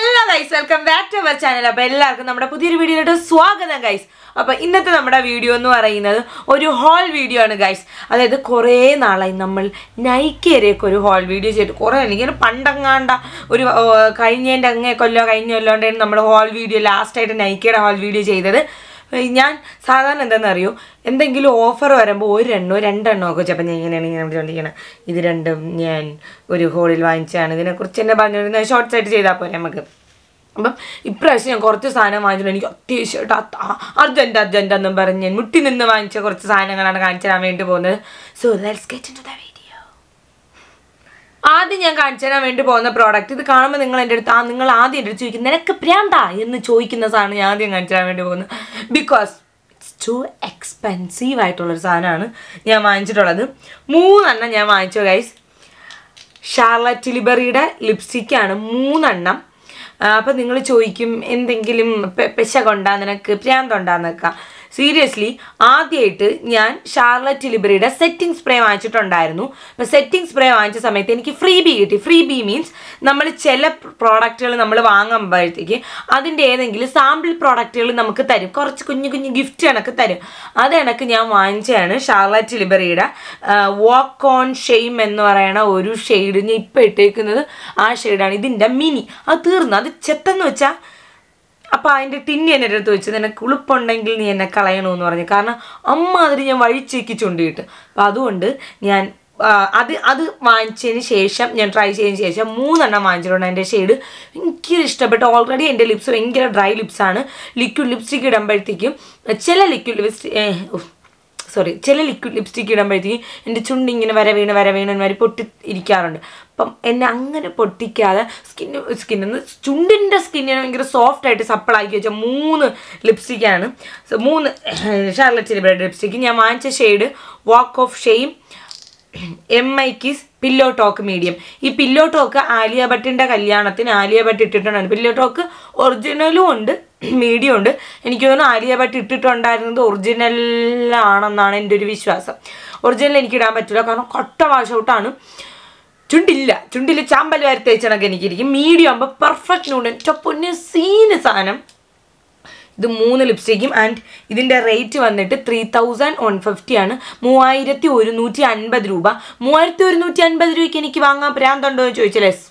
hello guys welcome back to our channel അപ്പോൾ എല്ലാവർക്കും നമ്മുടെ പുതിയൊരു വീഡിയോയിലോട്ട് സ്വാഗതം ഗൈസ് അപ്പോൾ ഇന്നത്തെ നമ്മുടെ വീഡിയോ എന്ന് പറയുന്നത് ഒരു ഹോൾ വീഡിയോ ആണ് ഗൈസ് അതായത് കുറേ നാളായി നമ്മൾ നൈക്കേരെയൊക്കെ ഒരു ഹോൾ വീഡിയോ ചെയ്തിട്ട് കുറേ അല്ലെങ്കിൽ പണ്ടങ്ങാണ്ട ഒരു ആ, കഴിഞ്ഞതിൻ്റെ അങ്ങേ കൊല്ലോ കഴിഞ്ഞ കൊല്ലോണ്ടായിരുന്നു നമ്മൾ ഹോൾ വീഡിയോ ലാസ്റ്റായിട്ട് നൈക്കയുടെ ഹോൾ വീഡിയോ ചെയ്തത് ഞാൻ സാധാരണ എന്താണെന്ന് അറിയോ എന്തെങ്കിലും ഓഫർ വരുമ്പോൾ ഒരെണ്ണോ രണ്ടെണ്ണോ ഒക്കെ ചിലപ്പോൾ ഞാൻ ഇങ്ങനെയാണ് ഇങ്ങനെ വിളിച്ചുകൊണ്ടിരിക്കണം ഇത് രണ്ടും ഞാൻ ഒരു ഹോളിൽ വാങ്ങിച്ചതാണ് ഇതിനെക്കുറിച്ച് തന്നെ പറഞ്ഞിരുന്നത് ഷോർട്ട്സ് ആയിട്ട് ചെയ്താൽ പോരെ നമുക്ക് അപ്പം ഇപ്രാവശ്യം ഞാൻ കുറച്ച് സാധനം വാങ്ങിച്ചിട്ട് എനിക്ക് അത്യാവശ്യമായിട്ട് അർജൻറ്റ് അർജൻറ്റ് എന്നും പറഞ്ഞ് ഞാൻ മുട്ടി നിന്ന് വാങ്ങിച്ച കുറച്ച് സാധനങ്ങളാണ് കാണിച്ചു തരാൻ വേണ്ടി പോകുന്നത് so let's get into the video ആദ്യം ഞാൻ കാണിച്ചു തരാൻ വേണ്ടി പോകുന്ന പ്രോഡക്റ്റ് ഇത് കാണുമ്പോൾ നിങ്ങൾ എൻ്റെ അടുത്ത് ആ നിങ്ങൾ ആദ്യം എൻ്റെ അടുത്ത് ചോദിക്കും നിനക്ക് പ്രാന്താ എന്ന് ചോദിക്കുന്ന സാധനം ഞാൻ ആദ്യം കാണിച്ചു തരാൻ വേണ്ടി പോകുന്നത് ബിക്കോസ് ഇറ്റ്സ് ടു എക്സ്പെൻസീവ് ആയിട്ടുള്ളൊരു സാധനമാണ് ഞാൻ വാങ്ങിച്ചിട്ടുള്ളത് മൂന്നെണ്ണം ഞാൻ വാങ്ങിച്ചു ഗൈസ് ഷാർലറ്റ് ലിബറിയുടെ ലിപ്സ്റ്റിക്കാണ് മൂന്നെണ്ണം അപ്പം നിങ്ങൾ ചോദിക്കും എന്തെങ്കിലും പെ- പെശ കൊണ്ടാ നിനക്ക് പ്രാന്തുണ്ടാന്നൊക്കെ സീരിയസ്ലി ആദ്യമായിട്ട് ഞാൻ ഷാർലറ്റ് ലിബറിയുടെ സെറ്റിംഗ് സ്പ്രേ വാങ്ങിച്ചിട്ടുണ്ടായിരുന്നു അപ്പോൾ സെറ്റിംഗ് സ്പ്രേ വാങ്ങിച്ച സമയത്ത് എനിക്ക് ഫ്രീ ബി കിട്ടി ഫ്രീ ബി മീൻസ് നമ്മൾ ചില പ്രോഡക്റ്റുകൾ നമ്മൾ വാങ്ങുമ്പോഴത്തേക്ക് അതിൻ്റെ ഏതെങ്കിലും സാമ്പിൾ പ്രോഡക്റ്റുകൾ നമുക്ക് തരും കുറച്ച് കുഞ്ഞു കുഞ്ഞു ഗിഫ്റ്റ് കണക്ക് തരും അത് കണക്ക് ഞാൻ വാങ്ങിച്ചതാണ് ഷാർലറ്റ് ലിബറിയുടെ വാക്ക് ഓൺ ഷെയിം എന്ന് പറയുന്ന ഒരു ഷെയ്ഡ് ഞാൻ ഇപ്പം ഇട്ടേക്കുന്നത് ആ ഷെയ്ഡാണ് ഇതിൻ്റെ മിനി അത് തീർന്നു അത് ചെത്തെന്ന് വെച്ചാൽ അപ്പോൾ അതിൻ്റെ ടിന്നി എൻ്റെ അടുത്ത് വെച്ച് നിനക്ക് ഉളുപ്പുണ്ടെങ്കിൽ നീ എന്നെ കളയണമെന്ന് പറഞ്ഞു കാരണം അമ്മ അതിന് ഞാൻ വഴിച്ചേക്ക് ചുണ്ടിയിട്ട് അപ്പോൾ അതുകൊണ്ട് ഞാൻ ആ, അത് അത് വാങ്ങിച്ചതിന് ശേഷം ഞാൻ ട്രൈ ചെയ്തതിന് ശേഷം മൂന്നെണ്ണം വാങ്ങിച്ചിട്ടുണ്ട് എൻ്റെ ഷെയ്ഡ് ഭയങ്കര ഇഷ്ടപ്പെട്ടു ഓൾറെഡി എൻ്റെ ലിപ്സ് ഭയങ്കര ഡ്രൈ ലിപ്സാണ് ലിക്വിഡ് ലിപ്സ്റ്റിക് ഇടുമ്പോഴത്തേക്കും ചില ലിക്വിഡ് ലിപ്സ്റ്റിക് സോറി ചില ലിക്വിഡ് ലിപ്സ്റ്റിക് ഇടുമ്പോഴത്തേക്കും എൻ്റെ ചുണ്ട് ഇങ്ങനെ വര വീണ് വര വീണ് വരെ പൊട്ടി ഇരിക്കാറുണ്ട് അപ്പം എന്നെ അങ്ങനെ പൊട്ടിക്കാതെ സ്കിന്ന് സ്കിന്നിന്ന് ചുണ്ടിൻ്റെ സ്കിന്നിനെ ഭയങ്കര സോഫ്റ്റ് ആയിട്ട് സപ്പിളാക്കി വെച്ച മൂന്ന് ലിപ്സ്റ്റിക്കാണ് സോ മൂന്ന് ഷാർലറ്റ് ലിബറയുടെ ലിപ്സ്റ്റിക്ക് ഞാൻ വാങ്ങിച്ച shade walk of shame M I kiss pillow talk medium ഈ പില്ലോ ടോക്ക് ആലിയ ഭട്ടിൻ്റെ കല്യാണത്തിന് ആലിയ ഭട്ട് ഇട്ടിട്ടുണ്ടാണ് പില്ലോ ടോക്ക് ഒറിജിനലും ഉണ്ട് മീഡിയം ഉണ്ട് എനിക്ക് തോന്നുന്നു ആലിയ ഭട്ട് ഇട്ടിട്ടുണ്ടായിരുന്നത് ഒറിജിനലാണെന്നാണ് എൻ്റെ ഒരു വിശ്വാസം ഒറിജിനൽ എനിക്ക് ഇടാൻ പറ്റില്ല കാരണം കൊട്ട വാഷ് ഔട്ടാണ് ചുണ്ടില്ല ചുണ്ടിൽ ചാമ്പൽ വരെ തേച്ചണക്ക് എനിക്കിരിക്കും മീഡിയം ആകുമ്പോൾ പെർഫെക്റ്റ് നൂണ്ട് എൻ്റെ പൊന്നെ സീന് സാധനം ഇത് മൂന്ന് ലിപ്സ്റ്റിക്കും ആൻഡ് ഇതിൻ്റെ റേറ്റ് വന്നിട്ട് ത്രീ തൗസൻഡ് വൺ ഫിഫ്റ്റി ആണ് മൂവായിരത്തി ഒരുന്നൂറ്റി അൻപത് രൂപ മൂവായിരത്തി ഒരുന്നൂറ്റി അൻപത് രൂപയ്ക്ക് എനിക്ക് വാങ്ങാൻ പ്രാന്തുണ്ടോ എന്ന് ചോദിച്ചാൽ യെസ്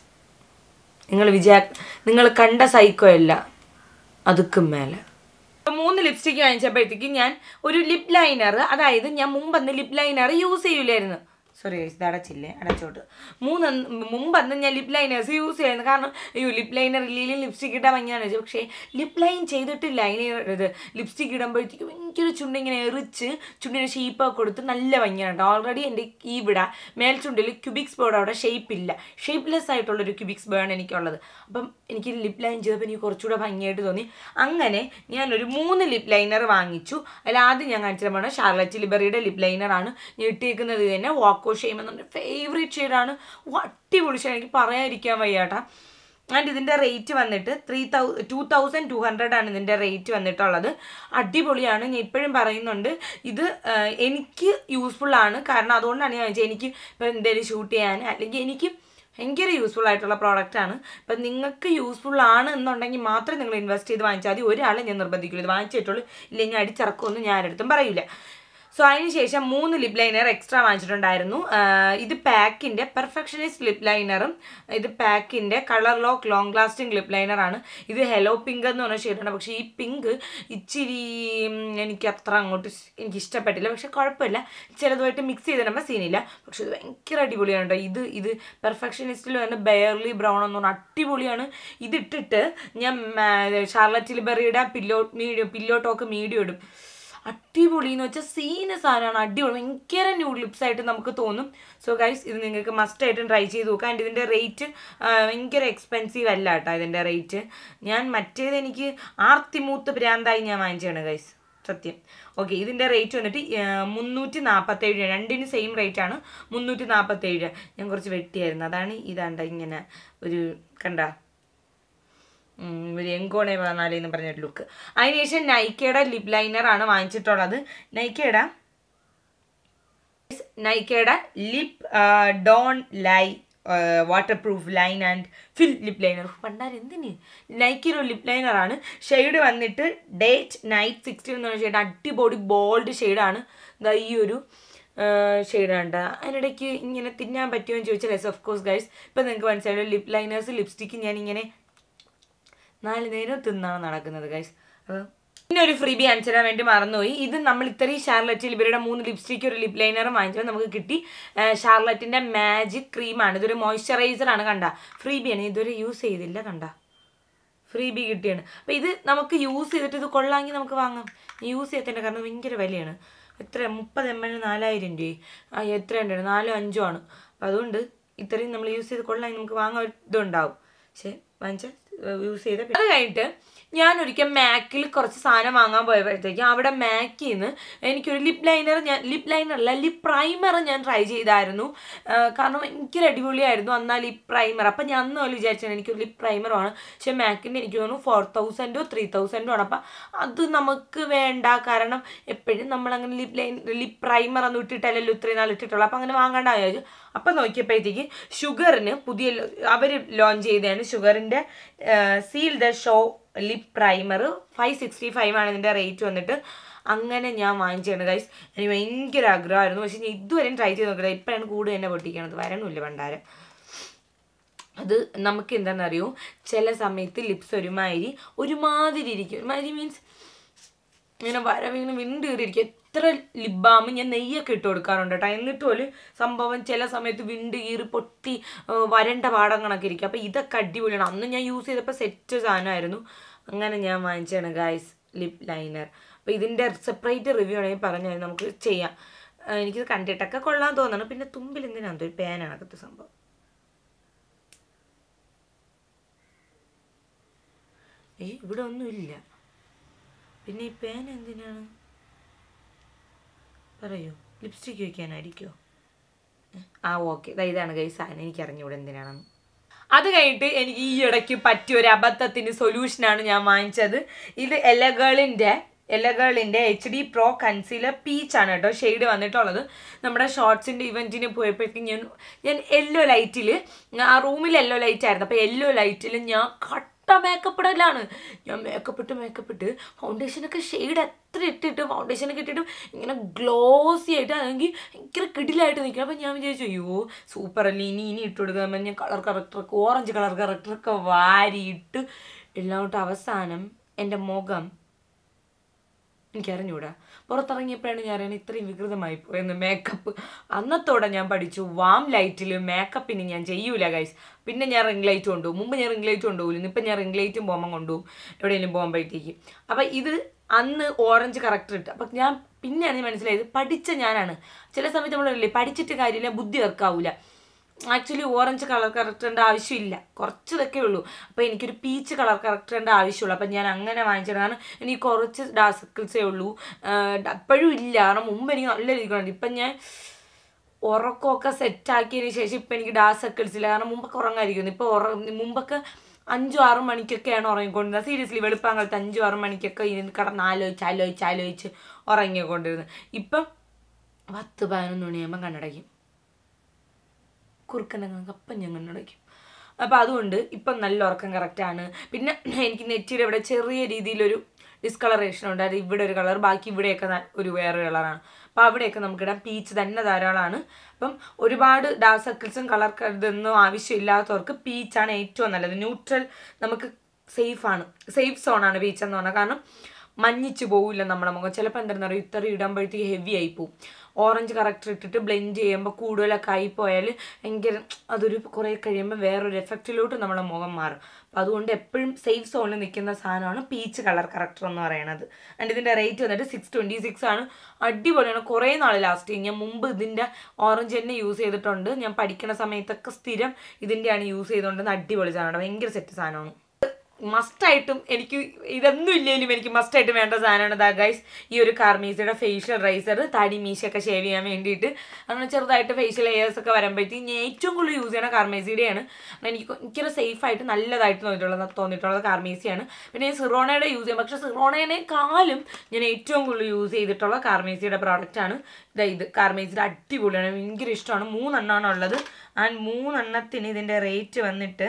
നിങ്ങൾ വിചാ നിങ്ങൾ കണ്ട സൈക്കോ അല്ല അതുക്കും മേലെ ഇപ്പൊ മൂന്ന് ലിപ്സ്റ്റിക്ക് വാങ്ങിച്ചപ്പോഴത്തേക്ക് ഞാൻ ഒരു ലിപ് ലൈനർ അതായത് ഞാൻ മുമ്പന്ന് ലിപ് ലൈനർ യൂസ് ചെയ്യൂലായിരുന്നു സോറി ഇത് അടച്ചില്ലേ അടച്ചോട്ട് മൂന്ന് മുമ്പന്ന് ഞാൻ ലിപ് ലൈനേഴ്സ് യൂസ് ചെയ്യുന്നത് കാരണം അയ്യോ ലിപ് ലൈനർ ഇല്ലെങ്കിൽ ലിപ്സ്റ്റിക് ഇട്ടാൽ ഭംഗിയാണ് വെച്ചു പക്ഷേ ലിപ് ലൈൻ ചെയ്തിട്ട് ലൈനർ ഇത് ലിപ്സ്റ്റിക് ഇടുമ്പോഴത്തേക്ക് ഭയങ്കര ചുണ്ടിങ്ങനെ എറിച്ച് ചുണ്ടിന് ഷേപ്പൊക്കെ കൊടുത്ത് നല്ല ഭംഗിയാണ് ഓൾറെഡി എൻ്റെ ഈ ഇവിടെ മേൽചുണ്ടിൽ ക്യൂബിക്സ് ബേർഡ് അവിടെ ഷേപ്പ് ഇല്ല ഷേപ്പ്ലെസ് ആയിട്ടുള്ളൊരു ക്യൂബിക്സ് ബേർഡ് എനിക്കുള്ളത് അപ്പം എനിക്ക് ലിപ് ലൈൻ ചെയ്തപ്പോൾ എനിക്ക് കുറച്ചുകൂടെ ഭംഗിയായിട്ട് തോന്നി അങ്ങനെ ഞാനൊരു മൂന്ന് ലിപ് ലൈനർ വാങ്ങിച്ചു അതിൽ ആദ്യം ഞാൻ കാണിച്ചു തരുമ്പോൾ ഷാർലറ്റ് ലിബറിയുടെ ലിപ് ലൈനറാണ് ഞാൻ ഇട്ടേക്കുന്നത് തന്നെ വാക്കോ ഷെയിം എന്നെ ഫേവറേറ്റ് ഷെയ്ഡാണ് അടിപൊളി ഷെയ്ഡ് എനിക്ക് പറയാതിരിക്കാൻ വയ്യാട്ടാ ആൻഡ് ഇതിൻ്റെ റേറ്റ് വന്നിട്ട് three thou two thousand two hundred ആണ് ഇതിൻ്റെ റേറ്റ് വന്നിട്ടുള്ളത് അടിപൊളിയാണ് ഞാൻ ഇപ്പോഴും പറയുന്നുണ്ട് ഇത് ആ, എനിക്ക് യൂസ്ഫുൾ ആണ് കാരണം അതുകൊണ്ടാണ് ഞാൻ ചോദിച്ചത് എനിക്ക് ഇപ്പോൾ എന്തെങ്കിലും ഷൂട്ട് ചെയ്യാൻ അല്ലെങ്കിൽ എനിക്ക് ഭയങ്കര യൂസ്ഫുൾ ആയിട്ടുള്ള പ്രോഡക്റ്റാണ് അപ്പം നിങ്ങൾക്ക് യൂസ്ഫുൾ ആണ് എന്നുണ്ടെങ്കിൽ മാത്രം നിങ്ങൾ ഇൻവെസ്റ്റ് ചെയ്ത് വാങ്ങിച്ചാൽ മതി ഒരാളെ ഞാൻ നിർബന്ധിക്കില്ല ഇത് വാങ്ങിച്ചിട്ടുള്ളൂ ഇല്ലെങ്കിൽ അടിച്ചിറക്കുമെന്ന് ഞാൻ ആരടുത്തും പറയില്ല സോ അതിന് ശേഷം മൂന്ന് ലിപ് ലൈനർ എക്സ്ട്രാ വാങ്ങിച്ചിട്ടുണ്ടായിരുന്നു ആഹ് ഇത് പാക്കിൻ്റെ പെർഫെക്ഷനിസ്റ്റ് ലിപ് ലൈനറും ഇത് പാക്കിൻ്റെ colour lock long lasting lip ലൈനറാണ് ഇത് ഹെലോ പിങ്ക് എന്ന് പറഞ്ഞ ഷെയ്ഡാണ് പക്ഷേ ഈ പിങ്ക് ഇച്ചിരി ഉം, എനിക്ക് അത്ര അങ്ങോട്ട് സ് എനിക്ക് ഇഷ്ടപ്പെട്ടില്ല പക്ഷെ കുഴപ്പമില്ല ചിലതുമായിട്ട് മിക്സ് ചെയ്തിടുമ്പോൾ സീനില്ല പക്ഷെ ഇത് ഭയങ്കര അടിപൊളിയാണ് കേട്ടോ ഇത് ഇത് പെർഫെക്ഷനിസ്റ്റിൽ തന്നെ ബെയർലി ബ്രൗൺ എന്ന് പറഞ്ഞാൽ അടിപൊളിയാണ് ഇതിട്ടിട്ട് ഞാൻ ഷാർലറ്റ് ലിബറിയുടെ pillow medium pillow talk medium ഇടും അടിപൊളി എന്ന് വെച്ചാൽ സീന സാധനമാണ് അടിപൊളി ഭയങ്കര ന്യൂഡ് ലിപ്സ് ആയിട്ട് നമുക്ക് തോന്നും സോ ഗൈസ് ഇത് നിങ്ങൾക്ക് മസ്റ്റ് ആയിട്ടും ട്രൈ ചെയ്ത് നോക്കാം ആൻഡ് ഇതിൻ്റെ റേറ്റ് ഭയങ്കര എക്സ്പെൻസീവ് അല്ല കേട്ടോ ഇതിൻ്റെ റേറ്റ് ഞാൻ മറ്റേത് എനിക്ക് ആർത്തിമൂത്ത് ഭ്രാന്തായി ഞാൻ വാങ്ങിച്ചാണ് ഗൈസ് സത്യം ഓക്കെ ഇതിൻ്റെ റേറ്റ് വന്നിട്ട് മുന്നൂറ്റി നാൽപ്പത്തേഴ് രണ്ടിന് സെയിം റേറ്റ് ആണ് മുന്നൂറ്റി നാൽപ്പത്തേഴ് ഞാൻ കുറച്ച് വെട്ടിയായിരുന്നു അതാണ് ഇതാണ്ട ഇങ്ങനെ ഒരു കണ്ട ഉം, ഒരു എങ്കോണെ പതിനാല് എന്ന് പറഞ്ഞൊരു ലുക്ക് അതിനുശേഷം നൈക്കയുടെ ലിപ് ലൈനർ ആണ് വാങ്ങിച്ചിട്ടുള്ളത് നൈക്കയുടെ നൈക്കയുടെ lip don't lie waterproof line and fill lip liner പണ്ടാരം എന്തിന് നൈക്കിയുടെ ലിപ് ലൈനറാണ് ഷെയ്ഡ് വന്നിട്ട് ഡേറ്റ് നൈറ്റ് സിക്സ്റ്റീൻ എന്ന് പറഞ്ഞ ഷെയ്ഡ് അടിപൊളി ബോൾഡ് ഷെയ്ഡാണ് ഇതാ ഈ ഒരു ഷെയ്ഡാണ് അതിനിടയ്ക്ക് ഇങ്ങനെ തിന്നാൻ പറ്റുമോ എന്ന് ചോദിച്ചാൽ എസ് ഓഫ് കോഴ്സ് ഗൈസ് ഇപ്പം നിങ്ങൾക്ക് മനസ്സിലായി ലിപ് ലൈനേഴ്സ് ലിപ്സ്റ്റിക്ക് ഞാൻ ഇങ്ങനെ നാല് നേരം തിന്നാണ് നടക്കുന്നത് ഗൈസ് അപ്പോൾ പിന്നെ ഒരു ഫ്രീ ബി അഞ്ചരാൻ വേണ്ടി മറന്നുപോയി ഇത് നമ്മൾ ഇത്രയും ഷാർലറ്റിൽ ഇവരുടെ മൂന്ന് ലിപ്സ്റ്റിക്ക് ഒരു ലിപ് ലൈനറും വാങ്ങിച്ചപ്പോൾ നമുക്ക് കിട്ടി ഷാർലറ്റിൻ്റെ മാജിക് ക്രീമാണ് ഇതൊരു മോയ്സ്ചറൈസറാണ് കണ്ട ഫ്രീ ബിയാണ് ഇതുവരെ യൂസ് ചെയ്തില്ല കണ്ട ഫ്രീ ബി കിട്ടിയാണ് അപ്പോൾ ഇത് നമുക്ക് യൂസ് ചെയ്തിട്ട് ഇത് കൊള്ളാമെങ്കിൽ നമുക്ക് വാങ്ങാം യൂസ് ചെയ്യത്തിൻ്റെ കാരണം ഭയങ്കര വിലയാണ് എത്ര മുപ്പത് എം എൽ നാലായിരം രൂപ ആ എത്ര ഉണ്ട് നാലോ അഞ്ചോ ആണ് അപ്പം അതുകൊണ്ട് ഇത്രയും നമ്മൾ യൂസ് ചെയ്ത് കൊള്ളാമെങ്കിൽ നമുക്ക് വാങ്ങാൻ ഒരു ഇതുണ്ടാവും പക്ഷേ വാങ്ങിച്ചാൽ യൂസ് ചെയ്ത അത് കഴിഞ്ഞിട്ട് ഞാൻ ഒരിക്കൽ മാക്കിൽ കുറച്ച് സാധനം വാങ്ങാൻ പോയപ്പോഴത്തേക്കും അവിടെ മാക്കിൽ നിന്ന് എനിക്കൊരു ലിപ് ലൈനർ ഞാൻ ലിപ് ലൈനർ അല്ല ലിപ് പ്രൈമർ ഞാൻ ട്രൈ ചെയ്തായിരുന്നു ആ, കാരണം എനിക്കൊരു അടിപൊളിയായിരുന്നു അന്നാ ലിപ് പ്രൈമർ അപ്പം ഞാൻ അന്ന് പോലെ വിചാരിച്ചാണ് എനിക്കൊരു ലിപ് പ്രൈമറാണ് പക്ഷേ മാക്കിൻ്റെ എനിക്ക് തോന്നുന്നു ഫോർ തൗസൻഡോ ത്രീ തൗസൻഡോ ആണ് അപ്പം അത് നമുക്ക് വേണ്ട കാരണം എപ്പോഴും നമ്മളങ്ങനെ ലിപ് ലൈൻ ലിപ് പ്രൈമർ ഒന്നും ഇട്ടിട്ടല്ലല്ലോ ഇത്രയും നാൾ ഇട്ടിട്ടുള്ളൂ അപ്പം അങ്ങനെ വാങ്ങണ്ട വിചാരിച്ചു അപ്പം നോക്കിയപ്പോഴത്തേക്ക് ഷുഗറിന് പുതിയ അവർ ലോഞ്ച് ചെയ്തതാണ് ഷുഗറിൻ്റെ seal the show lip primer five sixty five ആണ് ഇതിൻ്റെ റേറ്റ് വന്നിട്ട് അങ്ങനെ ഞാൻ വാങ്ങിച്ചാണ് ഗൈസ് എനിക്ക് ഭയങ്കര ആഗ്രഹമായിരുന്നു പക്ഷേ ഞാൻ ഇതുവരെയും ട്രൈ ചെയ്ത് നോക്കില്ല ഇപ്പോഴാണ് കൂടുതൽ എന്നെ പൊട്ടിക്കണത് വരണമില്ല പണ്ടാരം അത് നമുക്ക് എന്താണെന്നറിയോ ചില സമയത്ത് ലിപ്സ് ഒരുമാതിരി ഒരുമാതിരി ഇരിക്കും ഒരുമാതിരി മീൻസ് ഇങ്ങനെ വരവിങ്ങനെ വിണ്ട് കയറിയിരിക്കും എത്ര ലിബാമും ഞാൻ നെയ്യൊക്കെ ഇട്ട് കൊടുക്കാറുണ്ട് കേട്ടോ എന്നിട്ട് പോലും സംഭവം ചില സമയത്ത് വിണ്ട് കീറി പൊട്ടി ആ, വരണ്ട പാടങ്ങളൊക്കെ ഇരിക്കും അപ്പോൾ ഇതൊക്കെ അടിപൊളിയാണ് അന്ന് ഞാൻ യൂസ് ചെയ്തപ്പോൾ സെറ്റ് സാധനമായിരുന്നു അങ്ങനെ ഞാൻ വാങ്ങിച്ചാണ് ഗായ്സ് ലിപ് ലൈനർ അപ്പോൾ ഇതിൻ്റെ സെപ്പറേറ്റ് റിവ്യൂ ആണെങ്കിൽ പറഞ്ഞാൽ നമുക്ക് ചെയ്യാം ആ, എനിക്കിത് കണ്ടിട്ടൊക്കെ കൊള്ളാൻ തോന്നണം പിന്നെ തുമ്പിൽ എന്തിനാണ് ഒരു പേനാണ് അകത്ത് സംഭവം ഏയ് ഇവിടെ ഒന്നുമില്ല പിന്നെ ഈ പേന എന്തിനാണ് പറയൂ ലിപ്സ്റ്റിക്ക് വയ്ക്കാനായിരിക്കുമോ ആ ഓക്കെ ഇതാണ് കൈ സാധനം എനിക്ക് അറിഞ്ഞൂടെ എന്തിനാണെന്ന് അത് കഴിഞ്ഞിട്ട് എനിക്ക് ഈ ഇടയ്ക്ക് പറ്റിയ ഒരു അബദ്ധത്തിന് സൊല്യൂഷനാണ് ഞാൻ വാങ്ങിച്ചത് ഇത് എലഗേളിൻ്റെ എലഗേളിൻ്റെ എച്ച് ഡി പ്രോ കൺസീലർ പീച്ചാണ് കേട്ടോ ഷെയ്ഡ് വന്നിട്ടുള്ളത് നമ്മുടെ ഷോർട്സിൻ്റെ ഇവൻറ്റിന് പോയപ്പോഴേക്കും ഞാൻ ഞാൻ യെല്ലോ ലൈറ്റിൽ ആ റൂമിൽ യെല്ലോ ലൈറ്റ് ആയിരുന്നു അപ്പോൾ യെല്ലോ ലൈറ്റിൽ ഞാൻ കട്ട മേക്കപ്പ് ഇടലാണ് ഞാൻ മേക്കപ്പ് ഇട്ട് മേക്കപ്പ് ഇട്ട് ഫൗണ്ടേഷനൊക്കെ ഷെയ്ഡ് എത്ര ഇട്ടിട്ട് ഫൗണ്ടേഷനൊക്കെ ഇട്ടിട്ടും ഇങ്ങനെ ഗ്ലോസി ആയിട്ട് അല്ലെങ്കിൽ ഭയങ്കര കിടിലായിട്ട് നിൽക്കണം അപ്പം ഞാൻ വിചാരിച്ചു അയ്യോ സൂപ്പർ അല്ലേ ഇനി ഇനി ഇട്ട് കൊടുക്കാൻ ഞാൻ കളർ കറക്റ്ററൊക്കെ ഓറഞ്ച് കളർ കറക്റ്ററൊക്കെ വാരിയിട്ട് എല്ലാം തൊട്ട് അവസാനം എൻ്റെ മുഖം എനിക്കറിഞ്ഞൂടാ പുറത്തിറങ്ങിയപ്പോഴാണ് ഞാൻ അറിയണത് ഇത്രയും വികൃതമായി പോയെന്ന് മേക്കപ്പ് അന്നത്തോടെ ഞാൻ പഠിച്ചു വാം ലൈറ്റിൽ മേക്കപ്പിന് ഞാൻ ചെയ്യൂല ഗൈസ് പിന്നെ ഞാൻ റിംഗ് ലൈറ്റ് കൊണ്ടുപോകും മുമ്പ് ഞാൻ റിംഗ് ലൈറ്റ് കൊണ്ടുപോകില്ല ഇപ്പം ഞാൻ റിംഗ് ലൈറ്റും പോകുമ്പോൾ കൊണ്ടുപോകും എവിടെയെങ്കിലും പോകുമ്പോഴത്തേക്ക് അപ്പം ഇത് അന്ന് ഓറഞ്ച് കറക്റ്റർ ഇട്ട് അപ്പം ഞാൻ പിന്നെയാണ് ഞാൻ മനസ്സിലായത് പഠിച്ച ഞാനാണ് ചില സമയത്ത് നമ്മളല്ലേ പഠിച്ചിട്ട് കാര്യമില്ല ബുദ്ധി വർക്കാവൂല ആക്ച്വലി ഓറഞ്ച് കളർ കറക്റ്ററിൻ്റെ ആവശ്യമില്ല കുറച്ചതൊക്കെ ഉള്ളൂ അപ്പോൾ എനിക്കൊരു പീച്ച് കളർ കറക്റ്ററിൻ്റെ ആവശ്യമുള്ളൂ അപ്പം ഞാൻ അങ്ങനെ വാങ്ങിച്ചതാണ് എനിക്ക് കുറച്ച് ഡാർക്ക് സർക്കിൾസേ ഉള്ളൂ അപ്പോഴും ഇല്ല കാരണം മുമ്പ് എനിക്ക് നല്ല രീതിക്കുണ്ട് ഇപ്പം ഞാൻ ഉറക്കമൊക്കെ സെറ്റാക്കിയതിന് ശേഷം ഇപ്പം എനിക്ക് ഡാർക്ക് സർക്കിൾസ് ഇല്ല കാരണം മുമ്പൊക്കെ ഉറങ്ങാതിരിക്കുന്നു ഇപ്പോൾ ഉറ മുമ്പൊക്കെ അഞ്ചും ആറും മണിക്കൊക്കെയാണ് ഉറങ്ങിക്കൊണ്ടിരുന്നത് സീരിയസ്ലി വെളുപ്പാങ്കാലത്ത് അഞ്ചും ആറും മണിക്കൊക്കെ ഇരുന്ന് കിടന്ന് ആലോചിച്ച് ആലോചിച്ച് ആലോചിച്ച് ഉറങ്ങിക്കൊണ്ടിരുന്നത് ഇപ്പം പത്ത് പതിനൊന്ന് മണിയാകുമ്പോൾ കണ്ണടയ്ക്കും കുറുക്കനങ്ങൾക്ക് അപ്പം ഞാൻ കണ്ണടയ്ക്കും അപ്പോൾ അതുകൊണ്ട് ഇപ്പം നല്ല ഉറക്കം കറക്റ്റാണ് പിന്നെ എനിക്ക് നെറ്റിയുടെ ഇവിടെ ചെറിയ രീതിയിലൊരു ഡിസ്കളറേഷൻ ഉണ്ട് അത് ഇവിടെ ഒരു കളർ ബാക്കി ഇവിടെയൊക്കെ ന- ഒരു വേറൊരു കളറാണ് അപ്പോൾ അവിടെയൊക്കെ നമുക്കിടാം പീച്ച് തന്നെ ധാരാളമാണ് അപ്പം ഒരുപാട് ഡാർക്ക് സർക്കിൾസും കളർ ഇതൊന്നും ആവശ്യമില്ലാത്തവർക്ക് പീച്ചാണ് ഏറ്റവും നല്ലത് ന്യൂട്രൽ നമുക്ക് സേഫാണ് സേഫ് സോണാണ് ബീച്ച് എന്ന് പറഞ്ഞാൽ കാരണം മഞ്ഞിച്ച് പോകില്ല നമ്മുടെ മുഖം ചിലപ്പോൾ എന്താണെന്ന് അറിയാം ഇത്ര ഇടുമ്പോഴത്തേക്ക് ഹെവി ആയി പോവും ഓറഞ്ച് കറക്റ്റർ ഇട്ടിട്ട് ബ്ലെൻഡ് ചെയ്യുമ്പോൾ കൂടുതലൊക്കെ ആയി പോയാൽ ഭയങ്കര അതൊരു കുറേ കഴിയുമ്പോൾ വേറൊരു എഫക്റ്റിലോട്ട് നമ്മുടെ മുഖം മാറും അപ്പം അതുകൊണ്ട് എപ്പോഴും സേഫ് സോണിൽ നിൽക്കുന്ന സാധനമാണ് പീച്ച് കളർ കറക്റ്റർ എന്ന് പറയുന്നത് ആൻഡ് ഇതിൻ്റെ റേറ്റ് വന്നിട്ട് സിക്സ് ട്വൻറ്റി സിക്സ് ആണ് അടിപൊളിയാണ് കുറേ നാൾ ലാസ്റ്റ് ചെയ്യും ഞാൻ മുമ്പ് ഇതിൻ്റെ ഓറഞ്ച് തന്നെ യൂസ് ചെയ്തിട്ടുണ്ട് ഞാൻ പഠിക്കുന്ന സമയത്തൊക്കെ സ്ഥിരം ഇതിൻ്റെയാണ് യൂസ് ചെയ്തുകൊണ്ടിരുന്നത് അടിപൊളി സാധനമാണ് ഭയങ്കര സെറ്റ് സാധനമാണ് മസ്റ്റായിട്ടും എനിക്ക് ഇതൊന്നും ഇല്ലെങ്കിലും എനിക്ക് മസ്റ്റായിട്ട് വേണ്ട സാധനമാണ് ദാ ഗൈസ് ഈ ഒരു കാർമീസിയുടെ ഫേഷ്യൽ റൈസർ തടി മീശയൊക്കെ ഷേവ് ചെയ്യാൻ വേണ്ടിയിട്ട് അങ്ങനെ ചെറുതായിട്ട് ഫേഷ്യൽ ലെയേഴ്സ് ഒക്കെ വരുമ്പോഴത്തേക്ക് ഞാൻ ഏറ്റവും കൂടുതൽ യൂസ് ചെയ്യണ കാർമേസിയുടെയാണ് എനിക്ക് എനിക്കൊരു സേഫ് ആയിട്ട് നല്ലതായിട്ട് തോന്നിയിട്ടുള്ളത് തോന്നിയിട്ടുള്ളത് കാർമേസിയാണ് പിന്നെ ഞാൻ സിറോണയുടെ യൂസ് ചെയ്യും പക്ഷേ സിറോണേനേക്കാളും ഞാൻ ഏറ്റവും കൂടുതൽ യൂസ് ചെയ്തിട്ടുള്ള കാർമേസിയുടെ പ്രോഡക്റ്റാണ് ഇതാ ഇത് കാർമേസിയുടെ അടിപൊളിയാണ് ഭയങ്കര ഇഷ്ടമാണ് മൂന്നെണ്ണമാണ് ഉള്ളത് ആൻഡ് മൂന്നെണ്ണത്തിന് ഇതിൻ്റെ റേറ്റ് വന്നിട്ട്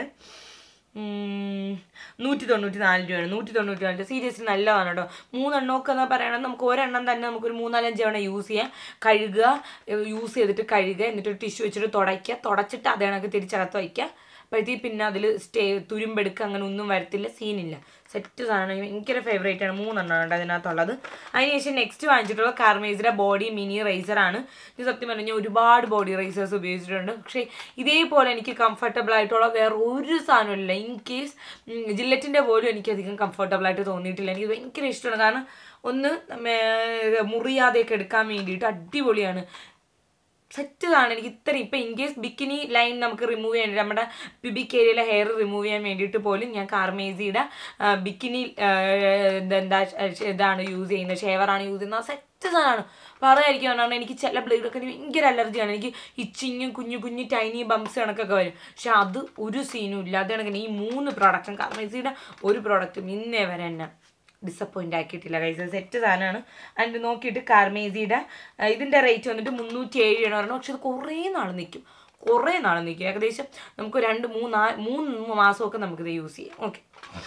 ഉം, നൂറ്റി തൊണ്ണൂറ്റി നാല് രൂപയാണ് നൂറ്റി തൊണ്ണൂറ്റി നാല് സീരിയസ്ലി നല്ലതാണ് കേട്ടോ മൂന്നെണ്ണമൊക്കെ എന്ന് പറയുന്നത് നമുക്ക് ഒരെണ്ണം തന്നെ നമുക്കൊരു മൂന്നാലഞ്ച് തവണ യൂസ് ചെയ്യാം കഴുകുക യൂസ് ചെയ്തിട്ട് കഴുകുക എന്നിട്ട് ടിഷ്യൂ വെച്ചിട്ട് തുടയ്ക്കുക തുടച്ചിട്ട് അതേ കണക്ക് തിരിച്ചകത്ത് വയ്ക്കുക അപ്പോഴത്തേക്ക് പിന്നെ അതിൽ സ്റ്റേ തുരുമ്പെടുക്കുക അങ്ങനെ ഒന്നും വരത്തില്ല സീനില്ല സെറ്റ് സാധനം ഭയങ്കര ഫേവറേറ്റ് ആണ് മൂന്നെണ്ണമാണ് ഉണ്ട് അതിനകത്തുള്ളത് അതിനുശേഷം നെക്സ്റ്റ് വാങ്ങിച്ചിട്ടുള്ള കാർമേസിയുടെ ബോഡി മിനി റൈസറാണ് ഇത് സത്യം പറഞ്ഞാൽ ഒരുപാട് ബോഡി റൈസേഴ്സ് ഉപയോഗിച്ചിട്ടുണ്ട് പക്ഷേ ഇതേപോലെ എനിക്ക് കംഫർട്ടബിൾ ആയിട്ടുള്ള വേറെ ഒരു സാധനമില്ല ഇൻ കേസ് ജില്ലറ്റിൻ്റെ പോലും എനിക്ക് അധികം കംഫർട്ടബിൾ ആയിട്ട് തോന്നിയിട്ടില്ല എനിക്ക് ഭയങ്കര ഇഷ്ടമാണ് കാരണം ഒന്ന് മേ- മുറിയാതെയൊക്കെ എടുക്കാൻ വേണ്ടിയിട്ട് അടിപൊളിയാണ് സെറ്റ് ആണ് എനിക്ക് ഇത്ര ഇപ്പം ഇൻ കേസ് ബിക്കിനി ലൈൻ നമുക്ക് റിമൂവ് ചെയ്യാൻ നമ്മുടെ പിബിക് ഏരിയയിലെ ഹെയർ റിമൂവ് ചെയ്യാൻ വേണ്ടിയിട്ട് പോലും ഞാൻ കാർമേസിയുടെ ബിക്കിനി എന്താ ഇതാണ് യൂസ് ചെയ്യുന്നത് ഷേവറാണ് യൂസ് ചെയ്യുന്നത് സെറ്റ് സാധനമാണ് പറയാതിരിക്കും കാരണം എനിക്ക് ചില ബ്ലേഡൊക്കെ ഭയങ്കര അലർജിയാണ് എനിക്ക് ഇച്ചിങ്ങും കുഞ്ഞു കുഞ്ഞു ടൈനി ബംസ് കണക്കൊക്കെ വരും പക്ഷെ അത് ഒരു സീനും ഇല്ല അത് കണക്കിന് ഈ മൂന്ന് പ്രോഡക്റ്റും കാർമേസിയുടെ ഒരു പ്രോഡക്റ്റും ഇന്നേ വരെ എന്നെ ഡിസപ്പോയിൻ്റ് ആക്കിയിട്ടില്ല കൈസ് സെറ്റ് സാധനമാണ് ആൻഡ് നോക്കിയിട്ട് കാർമേസിയുടെ ആ, ഇതിൻ്റെ റേറ്റ് വന്നിട്ട് മുന്നൂറ്റി ഏഴ് രൂപയാണ് പറഞ്ഞത് പക്ഷെ ഇത് കുറേ നാൾ നിൽക്കും കുറേ നാൾ നിൽക്കും ഏകദേശം നമുക്ക് രണ്ട് മൂന്ന് മൂന്ന് മാസമൊക്കെ നമുക്കിത് യൂസ് ചെയ്യാം ഓക്കെ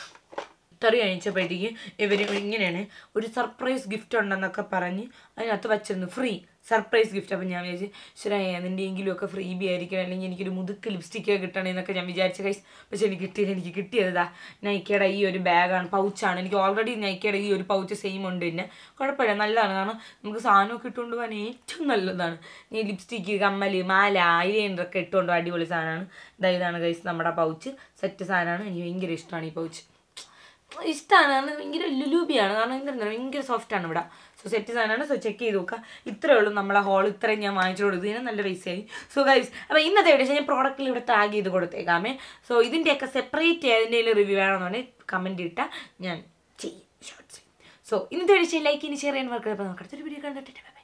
ഇത്ര കഴിച്ചപ്പോഴത്തേക്ക് ഇവർ ഇങ്ങനെയാണ് ഒരു സർപ്രൈസ് ഗിഫ്റ്റ് ഉണ്ടെന്നൊക്കെ പറഞ്ഞ് അതിനകത്ത് വച്ചിരുന്നു ഫ്രീ സർപ്രൈസ് ഗിഫ്റ്റ് അപ്പം ഞാൻ വിചാരിച്ചു ശരി എന്തിൻ്റെയെങ്കിലും ഒക്കെ ഫ്രീ ബി ആയിരിക്കണം അല്ലെങ്കിൽ എനിക്കൊരു മുതുക്ക് ലിപ്സ്റ്റിക്ക് കിട്ടണം എന്നൊക്കെ ഞാൻ വിചാരിച്ച കൈസ് പക്ഷെ എനിക്ക് കിട്ടിയില്ല എനിക്ക് കിട്ടിയതാ നൈക്കയുടെ ഈ ഒരു ബാഗാണ് പൗച്ചാണ് എനിക്ക് ഓൾറെഡി നൈക്കയുടെ ഈ ഒരു പൗച്ച് സെയിം ഉണ്ട് പിന്നെ കുഴപ്പമില്ല നല്ലതാണ് കാരണം നമുക്ക് സാധനമൊക്കെ ഇട്ടുകൊണ്ട് പോകാൻ ഏറ്റവും നല്ലതാണ് ഈ ലിപ്സ്റ്റിക്ക് കമ്മൽ മാല ഐലൈനറൊക്കെ ഇട്ടുകൊണ്ട് പോകാൻ അടിപൊളി സാധനമാണ് ഇതാ ഇതാണ് കൈസ് നമ്മുടെ പൗച്ച് സെറ്റ് സാധനമാണ് എനിക്ക് ഭയങ്കര ഇഷ്ടമാണ് ഈ പൗച്ച് ഇഷ്ടമാണ് കാരണം ഭയങ്കര ലുലൂബിയാണ് കാരണം എന്താ ഭയങ്കര സോഫ്റ്റ് ആണ് ഇവിടെ സോ സെറ്റ് സാധനമാണ് സോ ചെക്ക് ചെയ്ത് നോക്കുക ഇത്രേ ഉള്ളൂ നമ്മളെ ഹോൾ ഇത്രയും ഞാൻ വാങ്ങിച്ചു കൊടുത്തു ഇതിന് നല്ല പൈസയായി സോ ഗൈസ് അപ്പോൾ ഇന്നത്തെ വീഡിയോ ഞാൻ പ്രോഡക്റ്റിൽ ഇവിടെ ടാഗ് ചെയ്ത് കൊടുത്തേക്കാമേ സോ ഇതിൻ്റെയൊക്കെ സെപ്പറേറ്റ് അതിൻ്റെ റിവ്യൂ വേണമെന്നുണ്ടെങ്കിൽ കമൻറ്റ് ഇട്ടാൽ ഞാൻ ചെയ്യും ഷോർട്ട്സ് സോ ഇന്നത്തെ വീഡിയോ ലൈക്ക് ഇനി ഷെയർ ചെയ്യാൻ വർക്കത് അപ്പോൾ നമുക്ക് അടുത്തൊരു വീഡിയോ കണ്ടിട്ട്